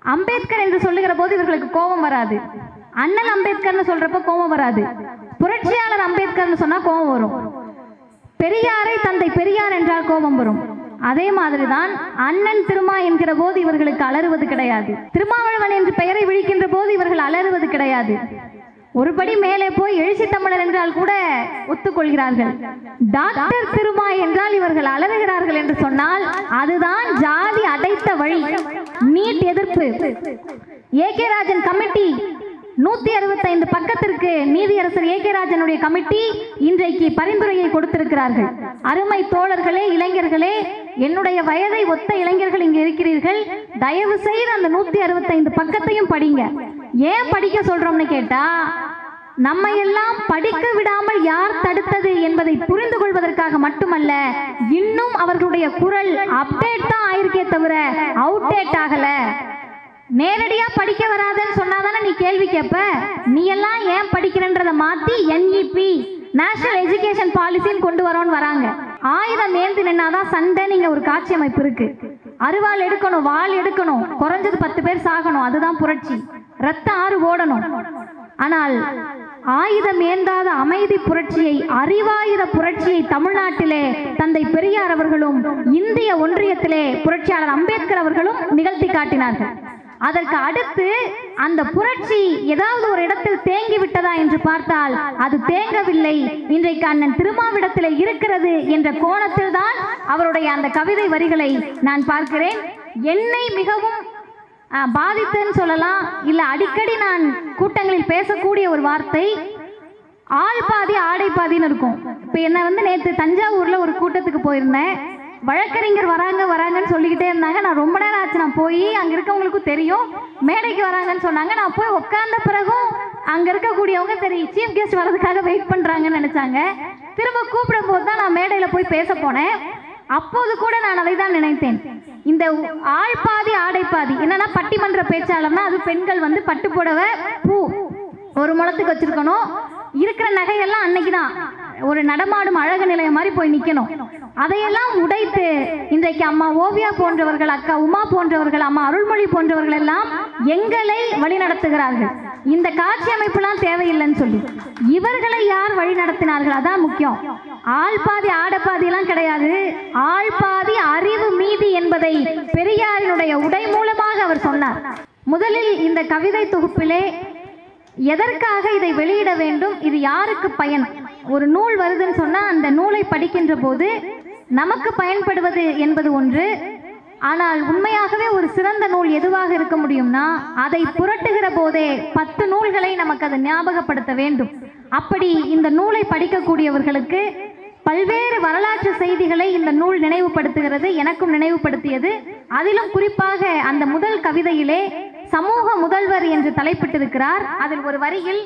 அம்பேத்கர் என்று சொல்லுகிற போது இவர்களுக்கு கோபம் வராது அண்ணல் அம்பேத்கர்னு சொல்றப்ப கோபம் வராது புரட்சியாளர் அம்பேத்கர்னு சொன்னா கோபம் வரும் பெரியாரை தந்தை பெரியார் என்றால் கோபம் வரும் அதே மாதிரிதான் அண்ணன் திருமா என்கிற போது இவர்களுக்கு அலறுவது கிடையாது திருமாவளவன் என்று பெயரை விழிக்கின்ற போது இவர்கள் அலறுவது கிடையாது ஒருபடி மேலே போய் எழுச்சி தமிழர் என்றால் கூட ஒத்துக்கொள்கிறார்கள் டாக்டர் திருமா என்றால் இவர்கள் அலறுகிறார்கள் என்று சொன்னால் அதுதான் ஜாதி அடைத்த வழி நீட் எதிர்ப்பு ஏ கே ராஜன் கமிட்டி நூத்தி அறுபத்தைந்து பக்கத்திற்கு நீதியரசர் ஏ கே ராஜனுடைய கமிட்டி இன்றைக்கு பரிந்துரையை கொடுத்திருக்கிறார்கள் அருமை தோழர்களே இளைஞர்களே என்னுடைய வயதை ஒத்த இளைஞர்கள் இங்கு இருக்கிறீர்கள் தயவு செய்து அந்த நூத்தி அறுபத்தைந்து பக்கத்தையும் படிங்க ஏன் படிக்க சொல்றோம்னு கேட்டா நம்ம எல்லாம் படிக்க விடாமல் யார் தடுத்தது என்பதை புரிந்து கொள்வதற்காக மட்டுமல்ல இன்னும் அவர்களுடைய குரல் அப்டேட் தான் ஆயிருக்கே தவிர அவுடேட் ஆகல நேரடியா படிக்க வராதுன்னு சொன்னாதானே நீ கேள்வி கேட்ப நீ எல்லாம் ஏன் படிக்கிறன்றத மாத்தி என்இபி நேஷனல் எஜுகேஷன் பாலிசின்னு கொண்டு வரோன்னு வராங்க ஆயுதம் ஏந்தி நின்னாதான் சண்டைன்னு இங்க ஒரு காட்சி அமைப்பு இருக்கு அருவாள் எடுக்கணும் வாள் எடுக்கணும் குறைஞ்சது பத்து பேர் சாகணும் அதுதான் புரட்சி ரத்த ஆறு ஓடணும் ஆனால் ஆயுதம் ஏந்தாத அமைதி புரட்சியை அறிவாயுத புரட்சியை தமிழ்நாட்டிலே தந்தை பெரியார் அவர்களும் இந்திய ஒன்றியத்திலே புரட்சியாளர் அம்பேத்கர் அவர்களும் நிகழ்த்தி காட்டினார்கள் அதற்கு அடுத்து அந்த புரட்சி ஏதாவது ஒரு இடத்தில் தேங்கி விட்டதா என்று பார்த்தால் அது தேங்கவில்லை இன்றைக்கு அண்ணன் திருமாவிடத்தில் இருக்கிறது என்ற கோணத்தில் தான் அவருடைய அந்த கவிதை வரிகளை நான் பார்க்கிறேன் என்னை மிகவும் ஆ, பாதித்துன்னு சொல்லலாம் இல்ல அடிக்கடி நான் கூட்டங்களில் பேசக்கூடிய ஒரு வார்த்தை ஆள் பாதி ஆடை பாதின்னு இருக்கும் இப்போ என்ன வந்து நேற்று தஞ்சாவூர்ல ஒரு கூட்டத்துக்கு போயிருந்தேன் வழக்கறிஞர் வராங்க வராங்கன்னு சொல்லிக்கிட்டே இருந்தாங்க நான் ரொம்ப நேரம் ஆச்சு நான் போய் அங்க இருக்கவங்களுக்கும் தெரியும் மேடைக்கு வராங்கன்னு சொன்னாங்க நான் போய் உட்கார்ந்த பிறகும் அங்க இருக்கக்கூடியவங்க சரி சீஃப் கெஸ்ட் வர்றதுக்காக வெயிட் பண்றாங்கன்னு நினைச்சாங்க திரும்ப கூப்பிடும் போது தான் நான் மேடையில போய் பேச போனேன் அப்போது கூட நான் அதை தான் நினைத்தேன் இந்த ஆள் பாதி ஆடை பாதி என்னன்னா பட்டிமன்ற பேச்சாளர்னா அது பெண்கள் வந்து பட்டு புடவை பூ ஒரு முழத்துக்கு வச்சிருக்கணும் இருக்கிற நகையெல்லாம் அன்னைக்கு தான் ஒரு நடமாடும் அழகு நிலையம் மாதிரி போய் நிக்கணும் அதையெல்லாம் உடைத்து இன்றைக்கு அம்மா ஓவியா போன்றவர்கள் அக்கா உமா போன்றவர்கள் அம்மா அருள்மொழி போன்றவர்கள் எல்லாம் எங்களை வழிநடத்துகிறார்கள் இந்த காட்சி அமைப்புலாம் தேவையில்லைன்னு சொல்லி இவர்களை யார் வழி நடத்தினார்கள் அதான் முக்கியம் ஆள் பாதி ஆடப்பாதி எல்லாம் கிடையாது ஆள் பாதி அறிவு மீதி என்பதை பெரியாரினுடைய உடை மூலமாக அவர் சொன்னார் முதலில் இந்த கவிதை தொகுப்பிலே எதற்காக இதை வெளியிட வேண்டும் இது யாருக்கு பயன் ஒரு நூல் வருதுன்னு சொன்னா அந்த நூலை படிக்கின்ற போது நமக்கு பயன்படுவது என்பது ஒன்று ஆனால் உண்மையாகவே ஒரு சிறந்த நூல் எதுவாக இருக்க முடியும்னா அதை புரட்டுகிற போதே பத்து நூல்களை நமக்கு அது ஞாபகப்படுத்த வேண்டும் அப்படி இந்த நூலை படிக்கக்கூடியவர்களுக்கு பல்வேறு வரலாற்று செய்திகளை இந்த நூல் நினைவுபடுத்துகிறது எனக்கும் நினைவுபடுத்தியது அதிலும் குறிப்பாக அந்த முதல் கவிதையிலே சமூக முதல்வர் என்று தலைப்பிட்டிருக்கிறார் அதில் ஒரு வரியில்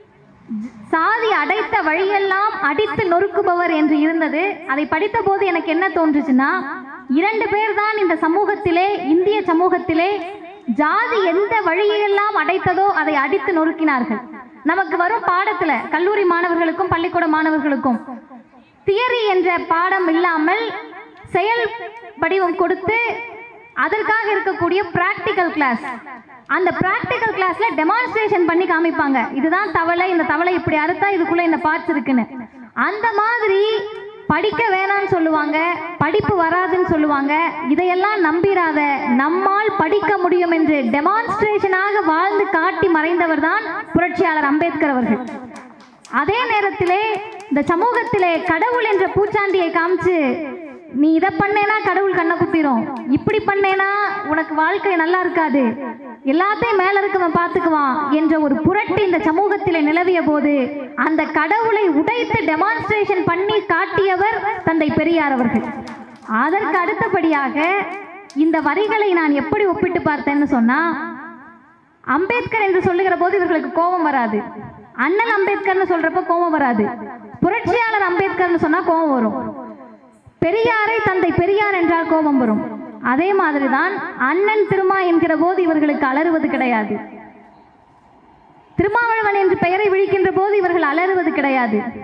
சாதி அடைத்த வழியெல்லாம் அடித்து நொறுக்குபவர் என்று இருந்தது அதை படித்த போது எனக்கு என்ன தோன்றுச்சுன்னா இரண்டு பேர் தான் இந்த சமூகத்திலே இந்திய சமூகத்திலே ஜாதி எந்த வழியெல்லாம் அடைத்ததோ அதை அடித்து நொறுக்கினார்கள் நமக்கு வரும் பாடத்துல கல்லூரி மாணவர்களுக்கும் பள்ளிக்கூட மாணவர்களுக்கும் தியரி என்ற பாடம் இல்லாமல் செயல் வடிவம் கொடுத்து அதற்காக இருக்கக்கூடிய பிராக்டிக்கல் கிளாஸ் அந்த பிராக்டிக்கல் கிளாஸ்ல டெமான்ஸ்ட்ரேஷன் பண்ணி காமிப்பாங்க இதுதான் தவளை இந்த தவளை இப்படி அறுத்தா இதுக்குள்ள இந்த பார்ட்ஸ் இருக்குன்னு அந்த மாதிரி படிக்க வேணாம்னு சொல்லுவாங்க படிப்பு வராதுன்னு சொல்லுவாங்க இதையெல்லாம் நம்பிராத நம்மால் படிக்க முடியும் என்று டெமான்ஸ்ட்ரேஷனாக வாழ்ந்து காட்டி மறைந்தவர் தான் புரட்சியாளர் அம்பேத்கர் அவர்கள் அதே நேரத்திலே இந்த சமூகத்திலே கடவுள் என்ற பூச்சாண்டியை காமிச்சு நீ இதை பண்ணேனா கடவுள் கண்ணை குத்திரும் இப்படி பண்ணேனா உனக்கு வாழ்க்கை நல்லா இருக்காது எல்லாத்தையும் மேல இருக்கவன் பார்த்துக்குவான் என்ற ஒரு புரட்டு இந்த சமூகத்திலே நிலவிய போது அந்த கடவுளை உடைத்து டெமான்ஸ்ட்ரேஷன் பண்ணி காட்டியவர் தந்தை பெரியார் அவர்கள் அதற்கு அடுத்தபடியாக இந்த வரிகளை நான் எப்படி ஒப்பிட்டு பார்த்தேன்னு சொன்னா அம்பேத்கர் என்று சொல்லுகிற போது இவர்களுக்கு கோபம் வராது அண்ணல் அம்பேத்கர்னு சொல்றப்ப கோபம் வராது புரட்சியாளர் அம்பேத்கர்னு சொன்னா கோபம் வரும் பெரியாரை தந்தை பெரியார் என்றால் கோபம் வரும் அதே மாதிரிதான் அண்ணன் திருமா என்கிற போது இவர்களுக்கு அலறுவது கிடையாது திருமாவளவன் என்று பெயரை விழிக்கின்ற போது இவர்கள் அலறுவது கிடையாது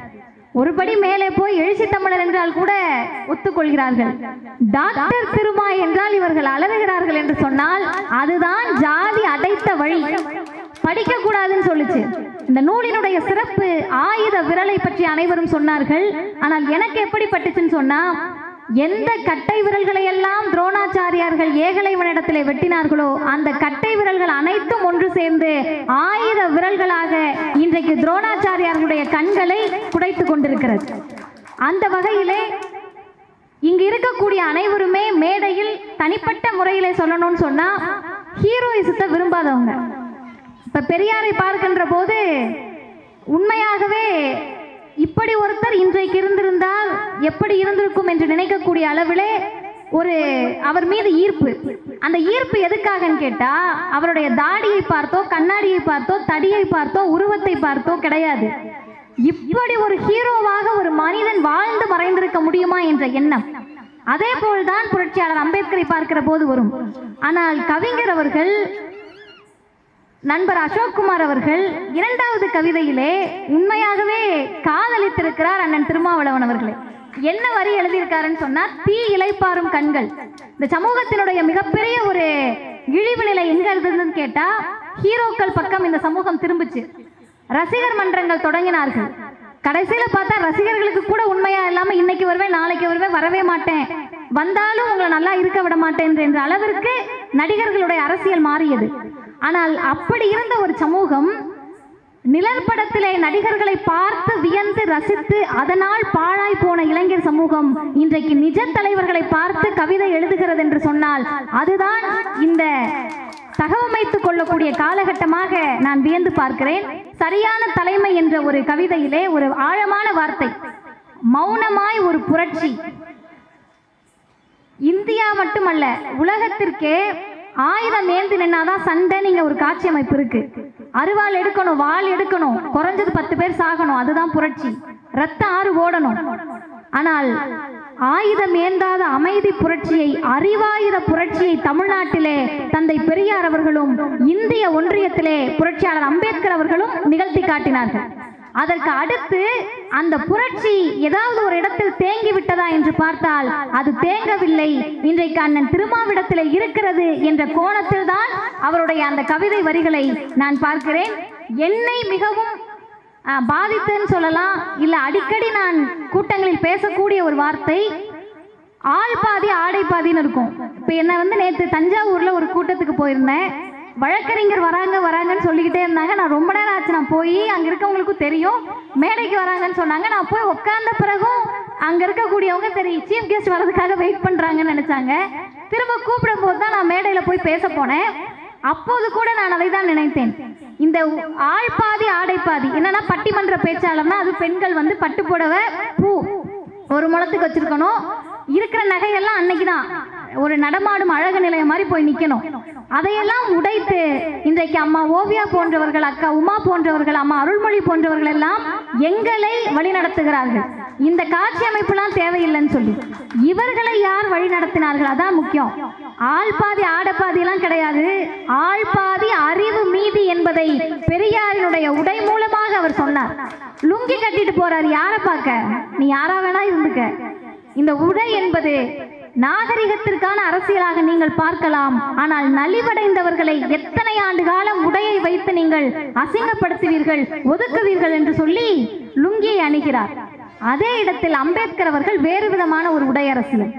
ஒருபடி மேலே போய் எழுச்சி தமிழர் என்றால் கூட ஒத்துக்கொள்கிறார்கள் டாக்டர் திருமாய் என்றால் இவர்கள் அலறுகிறார்கள் என்று சொன்னால் அதுதான் ஜாதி அடைத்த வழி படிக்க கூடாதுன்னு சொல்லுச்சு இந்த நூலினுடைய சிறப்பு ஆயுத விரலை பற்றி அனைவரும் சொன்னார்கள் ஆனால் எனக்கு எப்படி பட்டுச்சுன்னு சொன்னா எந்த கட்டை விரல்களை எல்லாம் துரோணாச்சாரியார்கள் ஏகலைவனிடத்திலே வெட்டினார்களோ அந்த கட்டை விரல்கள் அனைத்தும் ஒன்று சேர்ந்து ஆயுத விரல்களாக இன்றைக்கு துரோணாச்சாரியார்களுடைய கண்களை குடைத்துக் கொண்டிருக்கிறது அந்த வகையிலே இங்கு இருக்கக்கூடிய அனைவருமே மேடையில் தனிப்பட்ட முறையிலே சொல்லணும்னு சொன்னா ஹீரோயிசத்தை விரும்பாதவங்க இப்ப பெரியாரை பார்க்கின்ற போது உண்மையாகவே இப்படி ஒருத்தர் இன்றைக்கு இருந்திருந்தால் எப்படி இருந்திருக்கும் என்று நினைக்கக்கூடிய அளவிலே ஒரு அவர் மீது ஈர்ப்பு அந்த ஈர்ப்பு எதுக்காகன்னு கேட்டா அவருடைய தாடியை பார்த்தோ கண்ணாடியை பார்த்தோ தடியை பார்த்தோ உருவத்தை பார்த்தோ கிடையாது இப்படி ஒரு ஹீரோவாக ஒரு மனிதன் வாழ்ந்து மறைந்திருக்க முடியுமா என்ற எண்ணம் அதே போல்தான் புரட்சியாளர் அம்பேத்கரை பார்க்கிற போது வரும் ஆனால் கவிஞர் அவர்கள் நண்பர் அசோக்குமார் அவர்கள் இரண்டாவது கவிதையிலே உண்மையாகவே காதலித்திருக்கிறார் அண்ணன் திருமாவளவன் அவர்களை என்ன வரி எழுதியிருக்காருன்னு சொன்னா தீ இளைப்பாறும் கண்கள் இந்த சமூகத்தினுடைய மிகப்பெரிய ஒரு இழிவு நிலை எங்க இருந்ததுன்னு கேட்டா ஹீரோக்கள் பக்கம் இந்த சமூகம் திரும்புச்சு ரசிகர் மன்றங்கள் தொடங்கினார்கள் கடைசியில பார்த்தா ரசிகர்களுக்கு கூட உண்மையா இல்லாம இன்னைக்கு வருவேன் நாளைக்கு வருவேன் வரவே மாட்டேன் வந்தாலும் உங்களை நல்லா இருக்க விட மாட்டேன் என்ற அளவிற்கு நடிகர்களுடைய அரசியல் மாறியது ஆனால் அப்படி இருந்த ஒரு சமூகம் நிழற்படத்திலே நடிகர்களை பார்த்து வியந்து ரசித்து அதனால் பாழாய் போன இளைஞர் சமூகம் இன்றைக்கு நிஜ தலைவர்களை பார்த்து கவிதை எழுதுகிறது என்று சொன்னால் அதுதான் இந்த தகவமைத்துக் கொள்ளக்கூடிய காலகட்டமாக நான் வியந்து பார்க்கிறேன் சரியான தலைமை என்ற ஒரு கவிதையிலே ஒரு ஆழமான வார்த்தை மௌனமாய் ஒரு புரட்சி இந்தியா மட்டுமல்ல உலகத்திற்கே ஆயுதம் ஏந்தி நின்னாதான் சண்டை நீங்க ஒரு காட்சி அமைப்பு இருக்கு அருவாள் எடுக்கணும் வாள் எடுக்கணும் குறைஞ்சது பத்து பேர் சாகணும் அதுதான் புரட்சி ரத்த ஆறு ஓடணும் ஆனால் ஆயுதம் ஏந்தாத அமைதி புரட்சியை அறிவாயுத புரட்சியை தமிழ்நாட்டிலே தந்தை பெரியார் அவர்களும் இந்திய ஒன்றியத்திலே புரட்சியாளர் அம்பேத்கர் அவர்களும் நிகழ்த்தி காட்டினார்கள் அதற்கு அடுத்து அந்த புரட்சி ஏதாவது ஒரு இடத்தில் தேங்கி விட்டதா என்று பார்த்தால் அது தேங்கவில்லை இன்றைக்கு அண்ணன் திருமாவிடத்தில் இருக்கிறது என்ற கோணத்தில் தான் அவருடைய அந்த கவிதை வரிகளை நான் பார்க்கிறேன் என்னை மிகவும் ஆ, பாதித்துன்னு சொல்லலாம் இல்ல அடிக்கடி நான் கூட்டங்களில் பேசக்கூடிய ஒரு வார்த்தை ஆள் பாதி ஆடை பாதின்னு இருக்கும் இப்போ என்ன வந்து நேற்று தஞ்சாவூர்ல ஒரு கூட்டத்துக்கு போயிருந்தேன் வழக்கறிஞர் வராங்க வராங்கன்னு சொல்லிக்கிட்டே இருந்தாங்க நான் ரொம்ப நேரம் ஆச்சு நான் போய் அங்க இருக்கவங்களுக்கும் தெரியும் மேடைக்கு வராங்கன்னு சொன்னாங்க நான் போய் உட்கார்ந்த பிறகும் அங்க இருக்கக்கூடியவங்க சரி சீஃப் கெஸ்ட் வர்றதுக்காக வெயிட் பண்றாங்கன்னு நினைச்சாங்க திரும்ப கூப்பிடும் போது தான் நான் மேடையில போய் பேச போனேன் அப்போது கூட நான் அதை தான் நினைத்தேன் இந்த ஆள் பாதி ஆடை பாதி என்னன்னா பட்டிமன்ற பேச்சாளர்னா அது பெண்கள் வந்து பட்டு புடவை பூ ஒரு முழத்துக்கு வச்சிருக்கணும் இருக்கிற நகையெல்லாம் அன்னைக்கு தான் ஒரு நடமாடும் அழகு நிலையம் மாதிரி போய் நிக்கணும் அதையெல்லாம் உடைத்து இன்றைக்கு அம்மா ஓவியா போன்றவர்கள் அக்கா உமா போன்றவர்கள் அம்மா அருள்மொழி போன்றவர்கள் எல்லாம் எங்களை வழிநடத்துகிறார்கள் இந்த காட்சி அமைப்புலாம் தேவையில்லைன்னு சொல்லி இவர்களை யார் வழி நடத்தினார்கள் அதான் முக்கியம் ஆள் பாதி ஆடப்பாதி எல்லாம் கிடையாது ஆள் பாதி அறிவு மீதி என்பதை பெரியாரினுடைய உடை மூலமாக அவர் சொன்னார் லுங்கி கட்டிட்டு போறார் யாரை பார்க்க நீ யாரா வேணா இருந்துக்க இந்த உடை என்பது நாகரிகத்திற்கான அரசியலாக நீங்கள் பார்க்கலாம் ஆனால் நலிவடைந்தவர்களை எத்தனை ஆண்டு காலம் உடையை வைத்து நீங்கள் அசிங்கப்படுத்துவீர்கள் ஒதுக்குவீர்கள் என்று சொல்லி லுங்கியை அணுகிறார் அதே இடத்தில் அம்பேத்கர் அவர்கள் வேறு விதமான ஒரு உடை அரசியல்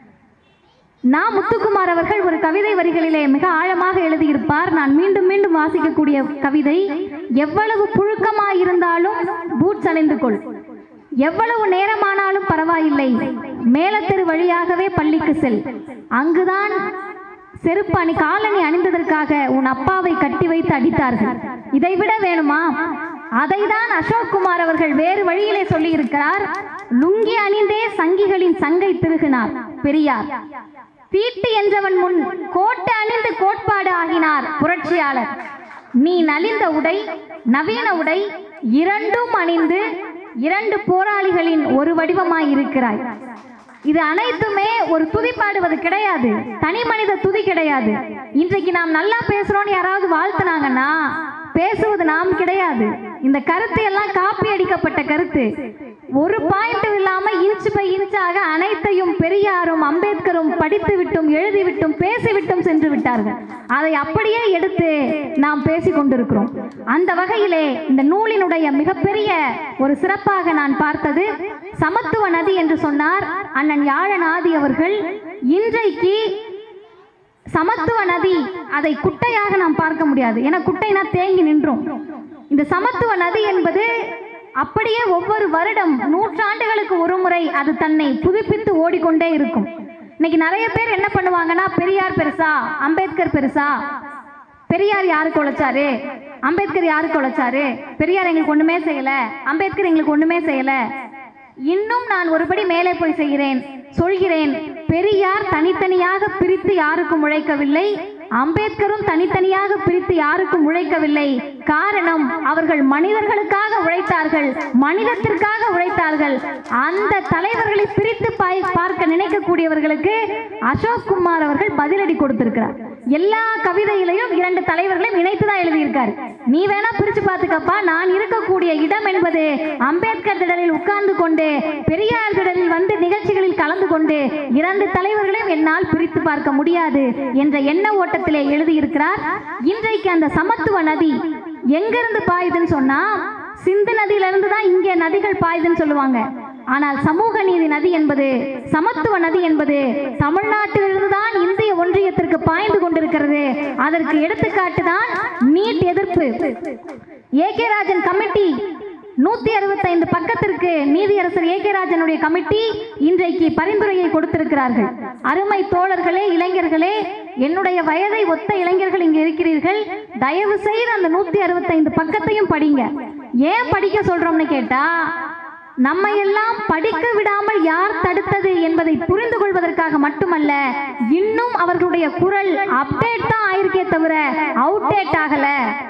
நான் முத்துக்குமார் அவர்கள் ஒரு கவிதை வரிகளிலே மிக ஆழமாக எழுதியிருப்பார் நான் மீண்டும் மீண்டும் வாசிக்கக்கூடிய கவிதை எவ்வளவு புழுக்கமாய் இருந்தாலும் பூட்ஸ் அணிந்து கொள் எவ்வளவு நேரமானாலும் பரவாயில்லை மேலத்தெரு வழியாகவே பள்ளிக்கு செல் அங்குதான் செருப்பு அணி காலணி அணிந்ததற்காக உன் அப்பாவை கட்டி வைத்து அடித்தார்கள் இதைவிட வேணுமா அதைதான் அசோக் குமார் அவர்கள் வேறு வழியிலே சொல்லியிருக்கிறார் லுங்கி அணிந்தே சங்கிகளின் சங்கை திருகினார் பெரியார் தீட்டு என்றவன் முன் கோட்டு அணிந்து கோட்பாடு ஆகினார் புரட்சியாளர் நீ நலிந்த உடை நவீன உடை இரண்டும் அணிந்து இரண்டு போராளிகளின் ஒரு வடிவமாய் இருக்கிறாய் இது அனைத்துமே ஒரு துதி பாடுவது கிடையாது தனி மனித துதி கிடையாது இன்றைக்கு நாம் நல்லா பேசுறோம்னு யாராவது வாழ்த்துனாங்கன்னா பேசுவது நாம் கிடையாது இந்த கருத்து எல்லாம் காப்பி அடிக்கப்பட்ட கருத்து ஒரு பாயிண்ட் இல்லாம இன்ச் பை இன்ச்சாக அனைத்தையும் பெரியாரும் அம்பேத்கரும் படித்து விட்டும் எழுதிவிட்டும் பேசிவிட்டும் சென்று விட்டார்கள் அதை அப்படியே எடுத்து நாம் பேசிக் கொண்டிருக்கிறோம் அந்த வகையிலே இந்த நூலினுடைய மிகப்பெரிய ஒரு சிறப்பாக நான் பார்த்தது சமத்துவ நதி என்று சொன்னார் அண்ணன் யாழநாதி அவர்கள் இன்றைக்கு சமத்துவ நதி அதை குட்டையாக நாம் பார்க்க முடியாது ஏன்னா குட்டைனா தேங்கி நின்றும் இந்த சமத்துவ நதி என்பது அப்படியே ஒவ்வொரு வருடம் நூற்றாண்டுகளுக்கு ஒரு முறை அது தன்னை புதுப்பித்து ஓடிக்கொண்டே இருக்கும் இன்னைக்கு நிறைய பேர் என்ன பண்ணுவாங்கன்னா பெரியார் பெருசா அம்பேத்கர் பெருசா பெரியார் யாருக்கு உழைச்சாரு அம்பேத்கர் யாருக்கு உழைச்சாரு பெரியார் எங்களுக்கு ஒண்ணுமே செய்யல அம்பேத்கர் எங்களுக்கு ஒண்ணுமே செய்யல இன்னும் நான் ஒருபடி மேலே போய் செய்கிறேன் சொல்கிறேன் பெரியார் தனித்தனியாக பிரித்து யாருக்கும் உழைக்கவில்லை அம்பேத்கரும் தனித்தனியாக பிரித்து யாருக்கும் உழைக்கவில்லை காரணம் அவர்கள் மனிதர்களுக்காக உழைத்தார்கள் மனிதத்திற்காக உழைத்தார்கள் அந்த தலைவர்களை பிரித்து பாய்- பார்க்க நினைக்கக்கூடியவர்களுக்கு அசோக் குமார் அவர்கள் பதிலடி கொடுத்திருக்கிறார் எல்லா கவிதையிலையும் இரண்டு தலைவர்களையும் இணைத்து தான் எழுதியிருக்காரு நீ வேணா பிரிச்சு பார்த்துக்கப்பா நான் இருக்கக்கூடிய இடம் என்பது அம்பேத்கர் திடலில் உட்கார்ந்து கொண்டு பெரியார் திடலில் வந்து நிகழ்ச்சிகளில் கலந்து கொண்டு இரண்டு தலைவர்களையும் என்னால் பிரித்து பார்க்க முடியாது என்ற எண்ண ஓட்டத்திலே எழுதியிருக்கிறார் இன்றைக்கு அந்த சமத்துவ நதி எங்கிருந்து பாயுதுன்னு சொன்னா சிந்து நதியிலிருந்து தான் இங்கே நதிகள் பாயுதுன்னு சொல்லுவாங்க ஆனால் சமூக நீதி நதி என்பது சமத்துவ நதி என்பது தமிழ்நாட்டிலிருந்து தான் இந்திய ஒன்றியத்திற்கு பாய்ந்து கொண்டிருக்கிறது அதற்கு எடுத்துக்காட்டு தான் நீட் எதிர்ப்பு ஏ கே ராஜன் கமிட்டி நூத்தி அறுபத்தைந்து பக்கத்திற்கு நீதியரசர் ஏ கே ராஜனுடைய கமிட்டி இன்றைக்கு பரிந்துரையை கொடுத்திருக்கிறார்கள் அருமை தோழர்களே இளைஞர்களே என்னுடைய வயதை ஒத்த இளைஞர்கள் இங்கு இருக்கிறீர்கள் தயவு செய்து அந்த நூத்தி அறுபத்தைந்து பக்கத்தையும் படிங்க ஏன் படிக்க சொல்றோம்னு கேட்டா நம்மை எல்லாம் படிக்க விடாமல் யார் தடுத்தது என்பதை புரிந்து கொள்வதற்காக மட்டுமல்ல இன்னும் அவர்களுடைய குரல் அப்டேட் தான் ஆயிருக்கே தவிர அவுடேட் ஆகல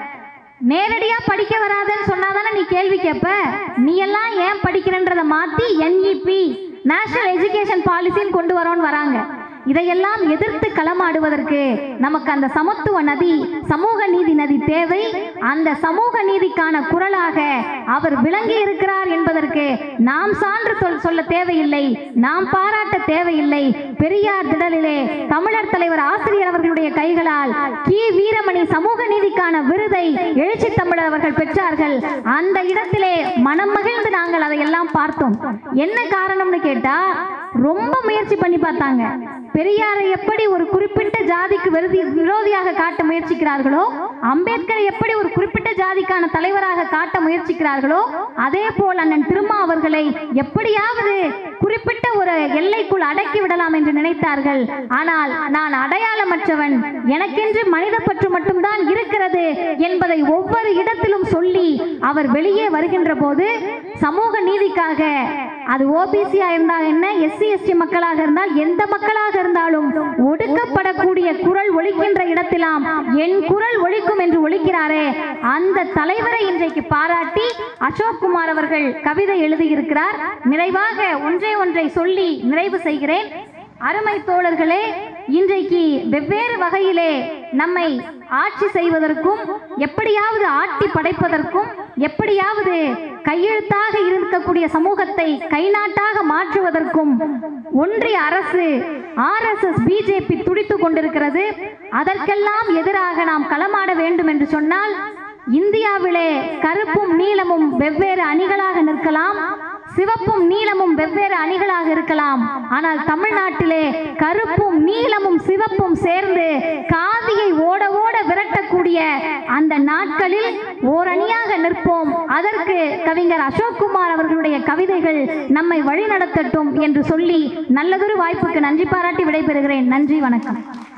நேரடியா படிக்க வராதுன்னு சொன்னாதானே நீ கேள்வி கேட்ப நீ எல்லாம் ஏன் படிக்கிறன்றத மாத்தி என்இபி நேஷனல் எஜுகேஷன் பாலிசின்னு கொண்டு வரோன்னு வராங்க இதையெல்லாம் எதிர்த்து களமாடுவதற்கு நமக்கு அந்த சமத்துவ நதி சமூக நீதி நதி தேவை அந்த சமூக நீதிக்கான குரலாக அவர் விளங்கி இருக்கிறார் என்பதற்கு நாம் சான்று சொல் சொல்ல தேவையில்லை நாம் பாராட்ட தேவையில்லை பெரியார் திடலிலே தமிழர் தலைவர் ஆசிரியர் அவர்களுடைய கைகளால் கி வீரமணி சமூக நீதிக்கான விருதை எழுச்சி தமிழர் அவர்கள் பெற்றார்கள் அந்த இடத்திலே மனம் மகிழ்ந்து நாங்கள் அதையெல்லாம் பார்த்தோம் என்ன காரணம்னு கேட்டா ரொம்ப முயற்சி பண்ணி பார்த்தாங்க பெரியாரை எப்படி ஒரு குறிப்பிட்ட ஜாதிக்கு விருதி விரோதியாக காட்ட முயற்சிக்கிறார்களோ அம்பேத்கரை எப்படி ஒரு குறிப்பிட்ட ஜாதிக்கான தலைவராக காட்ட முயற்சிக்கிறார்களோ அதே போல் அண்ணன் திருமா அவர்களை எப்படியாவது குறிப்பிட்ட ஒரு எல்லைக்குள் அடக்கி விடலாம் என்று நினைத்தார்கள் ஆனால் நான் அடையாளமற்றவன் எனக்கென்று மனித பற்று மட்டும்தான் இருக்கிறது என்பதை ஒவ்வொரு இடத்திலும் சொல்லி அவர் வெளியே வருகின்ற போது சமூக நீதிக்காக அது ஓபிசியா இருந்தால் என்ன எஸ்சி எஸ்டி மக்களாக இருந்தால் எந்த மக்களாக இருந்தாலும் ஒடுக்கப்படக்கூடிய குரல் ஒலிக்கின்ற இடத்திலாம் என் குரல் ஒலிக்கும் என்று ஒலிக்கிறாரே அந்த தலைவரை இன்றைக்கு பாராட்டி அசோக் குமார் அவர்கள் கவிதை எழுதியிருக்கிறார் நிறைவாக ஒன்றே ஒன்றை சொல்லி நிறைவு செய்கிறேன் அருமை தோழர்களே இன்றைக்கு வெவ்வேறு வகையிலே நம்மை ஆட்சி செய்வதற்கும் எப்படியாவது ஆட்டி படைப்பதற்கும் எப்படியாவது கையெழுத்தாக இருக்கக்கூடிய சமூகத்தை கைநாட்டாக மாற்றுவதற்கும் ஒன்றிய அரசு ஆர்எஸ்எஸ் பிஜேபி துடித்துக் கொண்டிருக்கிறது அதற்கெல்லாம் எதிராக நாம் களமாட வேண்டும் என்று சொன்னால் இந்தியாவிலே கருப்பும் நீலமும் வெவ்வேறு அணிகளாக நிற்கலாம் சிவப்பும் நீலமும் வெவ்வேறு அணிகளாக இருக்கலாம் ஆனால் தமிழ்நாட்டிலே கருப்பும் நீலமும் சிவப்பும் சேர்ந்து காவியை ஓட ஓட விரட்டக்கூடிய அந்த நாட்களில் ஓரணியாக நிற்போம் அதற்கு கவிஞர் அசோக்குமார் அவர்களுடைய கவிதைகள் நம்மை வழிநடத்தட்டும் என்று சொல்லி நல்லதொரு வாய்ப்புக்கு நன்றி பாராட்டி விடைபெறுகிறேன் நன்றி வணக்கம்